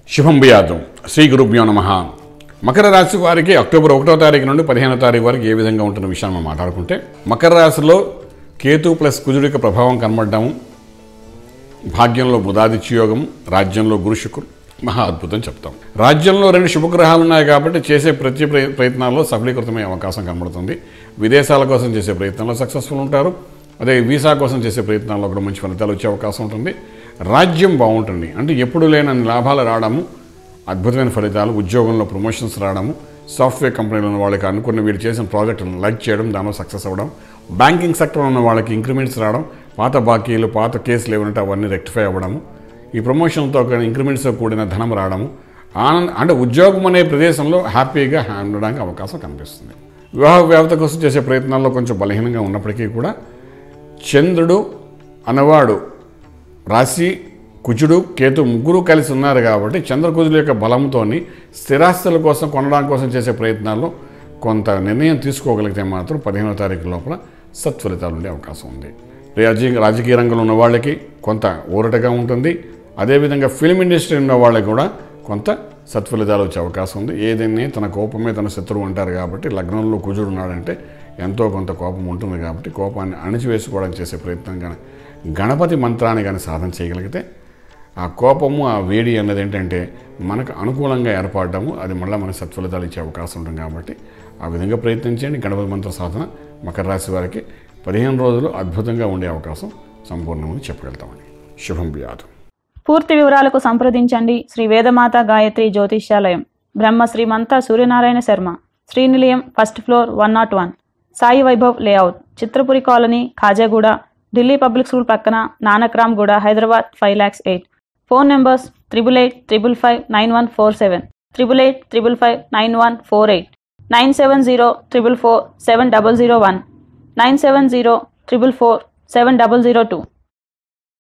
శుభం బియాతం శ్రీ గురుభ్యో నమ మకర రాశి వారికి అక్టోబర్ ఒకటో తారీఖు నుండి పదిహేనో తారీఖు వరకు ఏ విధంగా ఉంటున్న విషయాన్ని మనం మాట్లాడుకుంటే మకర రాశిలో కేతు ప్లస్ కుజుడి యొక్క ప్రభావం కనబడ్డాము భాగ్యంలో బుధాదిత్య యోగం రాజ్యంలో గురు శుక్రుడు మహా అద్భుతం చెప్తాం రాజ్యంలో రెండు శుభగ్రహాలు ఉన్నాయి కాబట్టి చేసే ప్రతి ప్రయ- ప్రయత్నాల్లో సఫలీకృతమయ్యే అవకాశం కనబడుతుంది విదేశాల కోసం చేసే ప్రయత్నంలో సక్సెస్ఫుల్ ఉంటారు అదే వీసా కోసం చేసే ప్రయత్నాల్లో కూడా మంచి ఫలితాలు వచ్చే అవకాశం ఉంటుంది రాజ్యం బాగుంటుంది అంటే ఎప్పుడు లేనన్ని లాభాలు రావడము అద్భుతమైన ఫలితాలు ఉద్యోగంలో ప్రమోషన్స్ రావడము సాఫ్ట్వేర్ కంపెనీలో ఉన్న వాళ్ళకి అనుకున్న వీళ్ళు చేసిన ప్రాజెక్టులను లైక్ చేయడం దానిలో సక్సెస్ అవ్వడం బ్యాంకింగ్ సెక్టర్ ఉన్న వాళ్ళకి ఇంక్రిమెంట్స్ రావడం పాత బాకీలు పాత కేసులు ఏమంటే అవన్నీ రెక్టిఫై అవ్వడము ఈ ప్రమోషన్తో ఇంక్రిమెంట్స్తో కూడిన ధనం రావడము ఆనంద అంటే ఉద్యోగం అనే ప్రదేశంలో హ్యాపీగా ఉండడానికి అవకాశం కనిపిస్తుంది వివాహ వ్యవస్థ కోసం చేసే ప్రయత్నాల్లో కొంచెం బలహీనంగా ఉన్నప్పటికీ కూడా చంద్రుడు అనవాడు రాశి కుజుడు కేతు ముగ్గురు కలిసి ఉన్నారు కాబట్టి చంద్రకుజుల యొక్క బలంతో స్థిరాస్తుల కోసం కొనడానికి కోసం చేసే ప్రయత్నాల్లో కొంత నిర్ణయం తీసుకోగలిగితే మాత్రం పదిహేనో తారీఖు లోపల సత్ఫలితాలు ఉండే అవకాశం ఉంది రాజకీయ రాజకీయ రంగంలో ఉన్న వాళ్ళకి కొంత ఊరటగా ఉంటుంది అదేవిధంగా ఫిల్మ్ ఇండస్ట్రీ ఉన్న వాళ్ళకి కూడా కొంత సత్ఫలితాలు వచ్చే అవకాశం ఉంది ఏదైనా తన కోపమే తన శత్రువు అంటారు కాబట్టి లగ్నంలో కుజుడు ఉన్నాడంటే ఎంతో కొంత కోపం ఉంటుంది కాబట్టి కోపాన్ని అణిచివేసుకోవడానికి చేసే ప్రయత్నం కానీ గణపతి మంత్రాన్ని కానీ సాధన చేయగలిగితే ఆ కోపము ఆ వేడి అన్నది ఏంటంటే మనకు అనుకూలంగా ఏర్పడటము అది మళ్ళీ మనకు సత్ఫలితాలు ఇచ్చే అవకాశం ఉంటుంది కాబట్టి ఆ విధంగా ప్రయత్నించండి గణపతి మంత్ర సాధన మకర రాశి వారికి పదిహేను రోజులు అద్భుతంగా ఉండే అవకాశం సంపూర్ణమని చెప్పగలుగుతామండి శుభం వ్యాధం పూర్తి వివరాలకు సంప్రదించండి శ్రీ వేదమాత గాయత్రి జ్యోతిష్యాలయం Brahma Shrimantha Suryanarayana Sharma Srinilayam first floor one naught one Sai Vaibhav layout Chitrapuri colony Khajaguda Delhi public school పక్కన Nanakramguda Hyderabad five lakhs eight phone numbers triple eight triple five nine one four seven triple eight triple five nine one four eight nine seven zero triple four seven double zero one nine seven zero triple four seven double zero two